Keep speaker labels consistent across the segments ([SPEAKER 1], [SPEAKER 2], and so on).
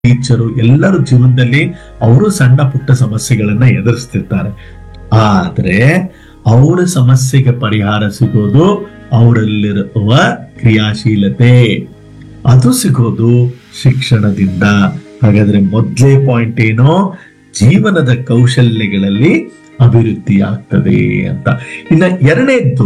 [SPEAKER 1] Teacher ಎಲ್ಲರೂ ಜೀವನದಲ್ಲಿ ಅವರು ಸಣ್ಣ ಪುಟ್ಟ ಸಮಸ್ಯೆಗಳನ್ನ ಎದುರಿಸ್ತಿರ್ತಾರೆ ಆದ್ರೆ ಅವರ ಸಮಸ್ಯೆಗೆ ಪರಿಹಾರ ಸಿಗೋದು ಅವರಲ್ಲಿರುವ ಕ್ರಿಯಾಶೀಲತೆ ಅದು ಸಿಗೋದು ಶಿಕ್ಷಣದಿಂದ ಹಾಗಾದ್ರೆ ಮೊದಲೇ ಪಾಯಿಂಟ್ ಏನು ಜೀವನದ ಕೌಶಲ್ಯಗಳಲ್ಲಿ ಅಭಿವೃದ್ಧಿ ಆಗ್ತದೆ ಅಂತ ಇನ್ನ ಎರಡನೇದ್ದು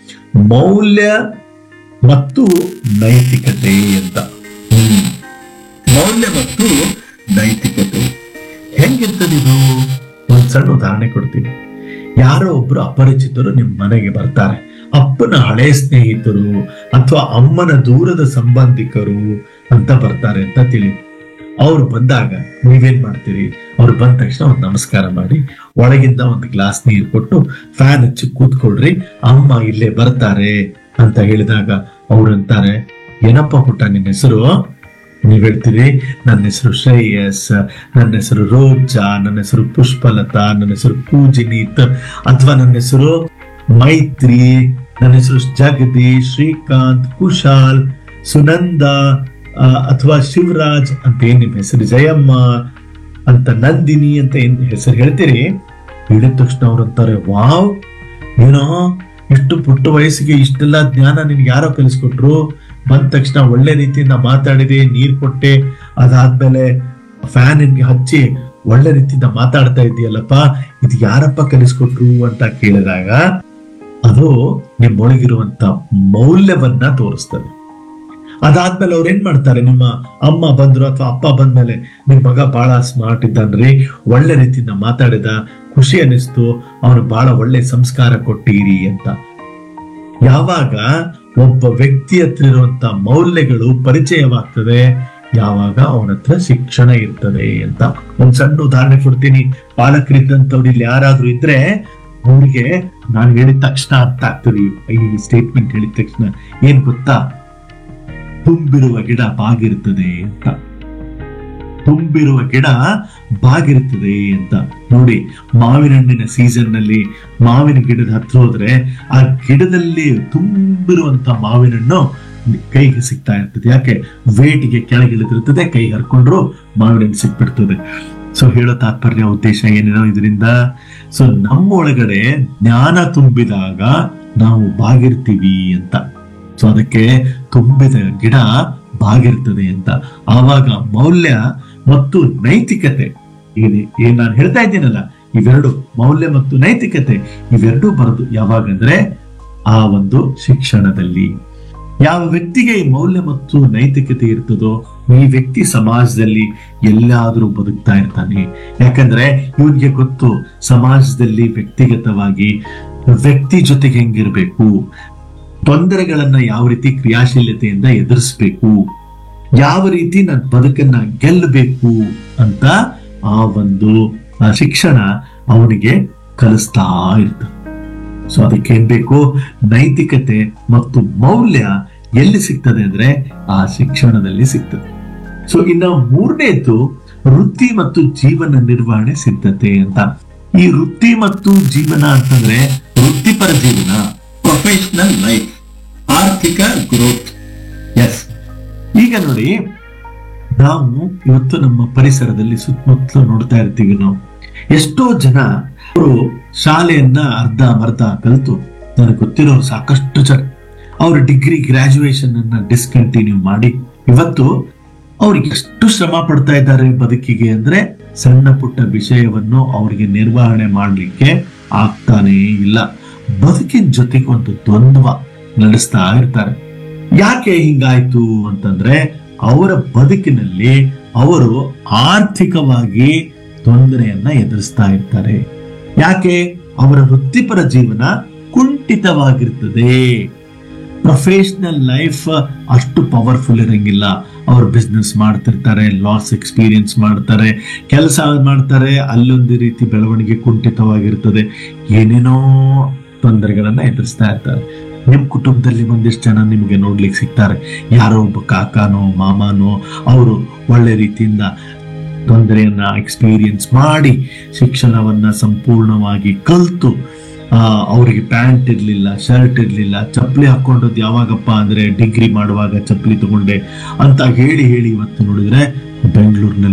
[SPEAKER 1] ಮೌಲ್ಯ ಮತ್ತು ನೈತಿಕತೆ ಅಂತ ಹ್ಮ್. ಮೌಲ್ಯ ಮತ್ತು ನೈತಿಕತೆ ಹೆಂಗಿರ್ತದೆ ಇದು ಒಂದ್ ಸಣ್ಣ ಉದಾಹರಣೆ ಕೊಡ್ತೀನಿ ಯಾರೋ ಒಬ್ರು ಅಪರಿಚಿತರು ನಿಮ್ ಮನೆಗೆ ಬರ್ತಾರೆ ಅಪ್ಪನ ಹಳೆ ಸ್ನೇಹಿತರು ಅಥವಾ ಅಮ್ಮನ ದೂರದ ಸಂಬಂಧಿಕರು ಅಂತ ಬರ್ತಾರೆ ಅಂತ ತಿಳಿ ಅವ್ರು ಬಂದಾಗ ನೀವೇನ್ ಮಾಡ್ತೀರಿ ಅವ್ರು ಬಂದ ತಕ್ಷಣ ಒಂದು ನಮಸ್ಕಾರ ಮಾಡಿ ಒಳಗಿಂದ ಒಂದು ಗ್ಲಾಸ್ ನೀರು ಕೊಟ್ಟು ಫ್ಯಾನ್ ಹಚ್ಚಿ ಕೂತ್ಕೊಳ್ರಿ ಅಮ್ಮ ಇಲ್ಲೇ ಬರ್ತಾರೆ ಅಂತ ಹೇಳಿದಾಗ ಅವ್ರು ಅಂತಾರೆ ಏನಪ್ಪ ಪುಟ್ಟ ನಿನ್ನ ಹೆಸರು ನೀವ್ ಹೇಳ್ತೀರಿ ನನ್ನ ಹೆಸರು ಶ್ರೇಯಸ್ ನನ್ನ ಹೆಸರು ರೋಜಾ ನನ್ನ ಹೆಸರು ಪುಷ್ಪಲತಾ ನನ್ನ ಹೆಸರು ಪೂಜಿನೀತ್ ಅಥವಾ ನನ್ನ ಹೆಸರು ಮೈತ್ರಿ ನನ್ನ ಹೆಸರು ಜಗದೀಶ್ ಶ್ರೀಕಾಂತ್ ಕುಶಾಲ್ ಸುನಂದ ಆ, ಅಥವಾ ಶಿವರಾಜ್ ಅಂತ ಏನ್ ನಿಮ್ ಹೆಸರು ಜಯಮ್ಮ ಅಂತ ನಂದಿನಿ ಅಂತ ಏನ್ ಹೆಸರು ಹೇಳ್ತೀರಿ ಹೇಳಿದ ತಕ್ಷಣ ಅವ್ರು ಅಂತಾರೆ ವಾವ್ ಏನೋ ಇಷ್ಟು ಪುಟ್ಟ ವಯಸ್ಸಿಗೆ ಇಷ್ಟೆಲ್ಲ ಜ್ಞಾನ ನಿನ್ಗೆ ಯಾರೋ ಕಲಿಸ್ಕೊಟ್ರು ಬಂದ ತಕ್ಷಣ ಒಳ್ಳೆ ರೀತಿಯಿಂದ ಮಾತಾಡಿದೆ ನೀರ್ ಕೊಟ್ಟೆ ಅದಾದ್ಮೇಲೆ ಫ್ಯಾನ್ ನಿನ್ಗೆ ಹಚ್ಚಿ ಒಳ್ಳೆ ರೀತಿಯಿಂದ ಮಾತಾಡ್ತಾ ಇದೆಯಲ್ಲಪ್ಪ ಇದು ಯಾರಪ್ಪ ಕಲಿಸ್ಕೊಟ್ರು ಅಂತ ಕೇಳಿದಾಗ ಅದು ನಿಮ್ಮೊಳಗಿರುವಂತ ಮೌಲ್ಯವನ್ನ ತೋರಿಸ್ತದೆ ಅದಾದ್ಮೇಲೆ ಅವ್ರು ಏನ್ ಮಾಡ್ತಾರೆ ನಿಮ್ಮ ಅಮ್ಮ ಬಂದ್ರು ಅಥವಾ ಅಪ್ಪ ಬಂದ್ಮೇಲೆ ನಿಮ್ ಮಗ ಬಹಳ ಸ್ಮಾರ್ಟ್ ಇದ್ದಾನ್ರಿ ಒಳ್ಳೆ ರೀತಿಯಿಂದ ಮಾತಾಡಿದ ಖುಷಿ ಅನಿಸ್ತು ಅವನು ಬಹಳ ಒಳ್ಳೆ ಸಂಸ್ಕಾರ ಕೊಟ್ಟಿರಿ ಅಂತ ಯಾವಾಗ ಒಬ್ಬ ವ್ಯಕ್ತಿ ಹತ್ರ ಇರುವಂತ ಮೌಲ್ಯಗಳು ಪರಿಚಯವಾಗ್ತದೆ ಯಾವಾಗ ಅವನ ಹತ್ರ ಶಿಕ್ಷಣ ಇರ್ತದೆ ಅಂತ ಒಂದ್ ಸಣ್ಣ ಉದಾಹರಣೆ ಕೊಡ್ತೀನಿ ಪಾಲಕರಿದ್ದಂತವ್ರು ಇಲ್ಲಿ ಯಾರಾದ್ರೂ ಇದ್ರೆ ಅವ್ರಿಗೆ ನಾನು ಹೇಳಿದ ತಕ್ಷಣ ಅರ್ಥ ಆಗ್ತದೆ ಈ ಸ್ಟೇಟ್ಮೆಂಟ್ ಹೇಳಿದ ತಕ್ಷಣ ಏನ್ ಗೊತ್ತಾ ತುಂಬಿರುವ ಗಿಡ ಬಾಗಿರ್ತದೆ ಅಂತ ತುಂಬಿರುವ ಗಿಡ ಬಾಗಿರ್ತದೆ ಅಂತ ನೋಡಿ ಮಾವಿನ ಹಣ್ಣಿನ ಸೀಸನ್ ನಲ್ಲಿ ಮಾವಿನ ಗಿಡದ ಹತ್ರ ಹೋದ್ರೆ ಆ ಗಿಡದಲ್ಲಿ ತುಂಬಿರುವಂತ ಮಾವಿನ ಹಣ್ಣು ಕೈಗೆ ಸಿಗ್ತಾ ಇರ್ತದೆ ಯಾಕೆ ವೇಟಿಗೆ ಕೆಳಗಿಳಿದಿರ್ತದೆ ಕೈ ಹರ್ಕೊಂಡ್ರು ಮಾವಿನ ಹಣ್ಣು ಸಿಕ್ಬಿಡ್ತದೆ ಸೊ ಹೇಳೋ ತಾತ್ಪರ್ಯ ಉದ್ದೇಶ ಏನೇನೋ ಇದರಿಂದ ಸೊ ನಮ್ಮ ಒಳಗಡೆ ಜ್ಞಾನ ತುಂಬಿದಾಗ ನಾವು ಬಾಗಿರ್ತೀವಿ ಅಂತ ಸೊ ಅದಕ್ಕೆ ತುಂಬಿದ ಗಿಡ ಬಾಗಿರ್ತದೆ ಅಂತ ಆವಾಗ ಮೌಲ್ಯ ಮತ್ತು ನೈತಿಕತೆ ಏನೇ ಏನ್ ನಾನು ಹೇಳ್ತಾ ಇದ್ದೀನಲ್ಲ ಇವೆರಡು ಮೌಲ್ಯ ಮತ್ತು ನೈತಿಕತೆ ಇವೆರಡೂ ಬರೋದು ಯಾವಾಗಂದ್ರೆ ಆ ಒಂದು ಶಿಕ್ಷಣದಲ್ಲಿ ಯಾವ ವ್ಯಕ್ತಿಗೆ ಈ ಮೌಲ್ಯ ಮತ್ತು ನೈತಿಕತೆ ಇರ್ತದೋ ಈ ವ್ಯಕ್ತಿ ಸಮಾಜದಲ್ಲಿ ಎಲ್ಲಾದ್ರೂ ಬದುಕ್ತಾ ಇರ್ತಾನೆ ಯಾಕಂದ್ರೆ ಇವನ್ಗೆ ಗೊತ್ತು ಸಮಾಜದಲ್ಲಿ ವ್ಯಕ್ತಿಗತವಾಗಿ ವ್ಯಕ್ತಿ ಜೊತೆಗೆ ಹೆಂಗಿರ್ಬೇಕು ತೊಂದರೆಗಳನ್ನ ಯಾವ ರೀತಿ ಕ್ರಿಯಾಶೀಲತೆಯಿಂದ ಎದುರಿಸ್ಬೇಕು ಯಾವ ರೀತಿ ನನ್ನ ಬದುಕನ್ನ ಗೆಲ್ಲಬೇಕು ಅಂತ ಆ ಒಂದು ಆ ಶಿಕ್ಷಣ ಅವನಿಗೆ ಕಲಿಸ್ತಾ ಇರ್ತದೆ ಸೊ ಅದಕ್ಕೆ ಏನ್ ಬೇಕು ನೈತಿಕತೆ ಮತ್ತು ಮೌಲ್ಯ ಎಲ್ಲಿ ಸಿಗ್ತದೆ ಅಂದ್ರೆ ಆ ಶಿಕ್ಷಣದಲ್ಲಿ ಸಿಗ್ತದೆ ಸೊ ಇನ್ನ ಮೂರನೇದ್ದು ವೃತ್ತಿ ಮತ್ತು ಜೀವನ ನಿರ್ವಹಣೆ ಸಿದ್ಧತೆ ಅಂತ ಈ ವೃತ್ತಿ ಮತ್ತು ಜೀವನ ಅಂತಂದ್ರೆ ವೃತ್ತಿಪರ ಜೀವನ ಪ್ರೊಫೆಷನಲ್ ಲೈಫ್ ಆರ್ಥಿಕ ಗ್ರೋತ್ ಎಸ್ ಈಗ ನೋಡಿ ನಾವು ಇವತ್ತು ನಮ್ಮ ಪರಿಸರದಲ್ಲಿ ಸುತ್ತಮುತ್ತಲು ನೋಡ್ತಾ ಇರ್ತೀವಿ ನಾವು ಎಷ್ಟೋ ಜನ ಅವರು ಶಾಲೆಯನ್ನ ಅರ್ಧ ಮರ್ಧ ಕಲಿತು ನನಗೆ ಗೊತ್ತಿರೋರು ಸಾಕಷ್ಟು ಜನ ಅವ್ರ ಡಿಗ್ರಿ ಗ್ರಾಜುಯೇಷನ್ ಅನ್ನ ಡಿಸ್ಕಂಟಿನ್ಯೂ ಮಾಡಿ ಇವತ್ತು ಅವ್ರಿಗೆ ಎಷ್ಟು ಶ್ರಮ ಪಡ್ತಾ ಇದ್ದಾರೆ ಬದುಕಿಗೆ ಅಂದ್ರೆ ಸಣ್ಣ ಪುಟ್ಟ ವಿಷಯವನ್ನು ಅವರಿಗೆ ನಿರ್ವಹಣೆ ಮಾಡ್ಲಿಕ್ಕೆ ಆಗ್ತಾನೇ ಇಲ್ಲ ಬದುಕಿನ ಜೊತೆಗೆ ಒಂದು ದ್ವಂದ್ವ ನಡೆಸ್ತಾ ಇರ್ತಾರೆ ಯಾಕೆ ಹಿಂಗಾಯ್ತು ಅಂತಂದ್ರೆ ಅವರ ಬದುಕಿನಲ್ಲಿ ಅವರು ಆರ್ಥಿಕವಾಗಿ ತೊಂದರೆಯನ್ನ ಎದುರಿಸ್ತಾ ಇರ್ತಾರೆ ಯಾಕೆ ಅವರ ವೃತ್ತಿಪರ ಜೀವನ ಕುಂಠಿತವಾಗಿರ್ತದೆ ಪ್ರೊಫೆಷನಲ್ ಲೈಫ್ ಅಷ್ಟು ಪವರ್ಫುಲ್ ಇರಂಗಿಲ್ಲ ಅವ್ರು ಬಿಸ್ನೆಸ್ ಮಾಡ್ತಿರ್ತಾರೆ ಲಾಸ್ ಎಕ್ಸ್ಪೀರಿಯನ್ಸ್ ಮಾಡ್ತಾರೆ ಕೆಲಸ ಮಾಡ್ತಾರೆ ಅಲ್ಲೊಂದು ರೀತಿ ಬೆಳವಣಿಗೆ ಕುಂಠಿತವಾಗಿರ್ತದೆ ಏನೇನೋ ತೊಂದರೆಗಳನ್ನ ಎದುರಿಸ್ತಾ ಇರ್ತಾರೆ ನಿಮ್ ಕುಟುಂಬದಲ್ಲಿ ಒಂದಿಷ್ಟು ಜನ ನಿಮಗೆ ನೋಡ್ಲಿಕ್ಕೆ ಸಿಗ್ತಾರೆ ಯಾರೋ ಒಬ್ಬ ಕಾಕಾನೋ ಮಾಮಾನೋ ಅವರು ಒಳ್ಳೆ ರೀತಿಯಿಂದ ತೊಂದರೆಯನ್ನ ಎಕ್ಸ್ಪೀರಿಯನ್ಸ್ ಮಾಡಿ ಶಿಕ್ಷಣವನ್ನ ಸಂಪೂರ್ಣವಾಗಿ ಕಲ್ತು ಆ, ಅವರಿಗೆ ಪ್ಯಾಂಟ್ ಇರ್ಲಿಲ್ಲ ಶರ್ಟ್ ಇರ್ಲಿಲ್ಲ ಚಪ್ಪಲಿ ಹಾಕೊಂಡದ್ದು ಯಾವಾಗಪ್ಪ ಅಂದ್ರೆ ಡಿಗ್ರಿ ಮಾಡುವಾಗ ಚಪ್ಪಲಿ ತಗೊಂಡೆ ಅಂತ ಹೇಳಿ ಹೇಳಿ ಇವತ್ತು ನೋಡಿದ್ರೆ ಬೆಂಗಳೂರಿನಲ್ಲಿ